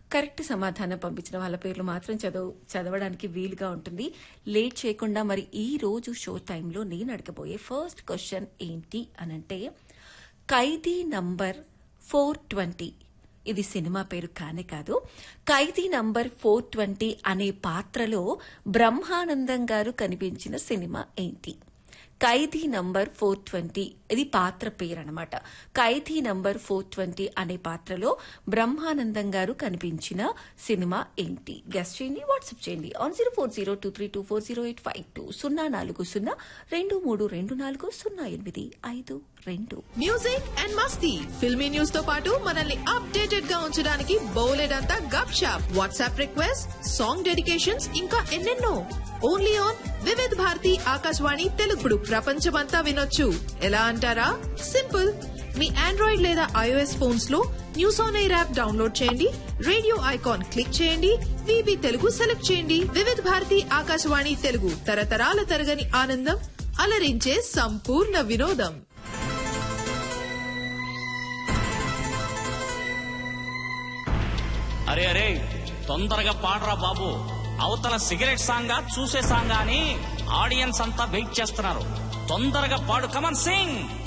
correct సమాధానం పంపించిన వాళ్ళ పేర్లు మాత్రం చదువు చదవడానికి వీలుగా ఉంటుంది లేట్ చేయకుండా మరి ఈ రోజు షో టైంలో నేను అడగబోయే ఫస్ట్ క్వశ్చన్ ఏంటి అనంటే ఖైదీ నంబర్ ఫోర్ ట్వంటీ ఇది సినిమా పేరు కానే కాదు ఖైదీ నంబర్ ఫోర్ ట్వంటీ అనే పాత్రలో బ్రహ్మానందం గారు కనిపించిన సినిమా ఏంటి ఖైదీ నంబర్ ఫోర్ ట్వంటీ ఇది పాత్ర పేరు అనమాట ఖైదీ నంబర్ ఫోర్ ట్వంటీ అనే పాత్రలో బ్రహ్మానందం గారు కనిపించిన సినిమా ఏంటి గెస్ట్ చేయండి వాట్సాప్ చేయండి on zero four zero two three two four zero eight five two సున్నా నాలుగు సున్నా రెండు మూడు రెండు నాలుగు సున్నా ఎనిమిది ఐదు రెండు మ్యూజిక్ అండ్ మస్తీ ఫిల్మీ న్యూస్ తో పాటు మనల్ని అప్డేటెడ్ గా ఉంచడానికి బౌలెడ్ అంతా గప్ షాప్ వాట్సాప్ రిక్వెస్ట్ సాంగ్ డెడికేషన్స్ ఇంకా ఎన్నెన్నో ఓన్లీ ఆన్ వివిధ్ భారతి ఆకాశవాణి తెలుగుడు ప్రపంచమంతా వినొచ్చు ఎలా అంటారా సింపుల్ మీ ఆండ్రాయిడ్ లేదా ఐఓఎస్ ఫోన్స్ లో news on air app download చేయండి రేడియో ఐకాన్ క్లిక్ చేయండి విబి తెలుగు సెలెక్ట్ చేయండి వివిధ్ భారతి ఆకాశవాణి తెలుగు తరతరాల తరగని ఆనందం అలరించే సంపూర్ణ వినోదం అరే అరే తొందరగా పాడరా బాబు అవతల సిగరెట్ సాంగా చూసే సాంగా అని ఆడియన్స్ అంతా వెయిట్ చేస్తున్నారు తొందరగా పాడు కమన్ సింగ్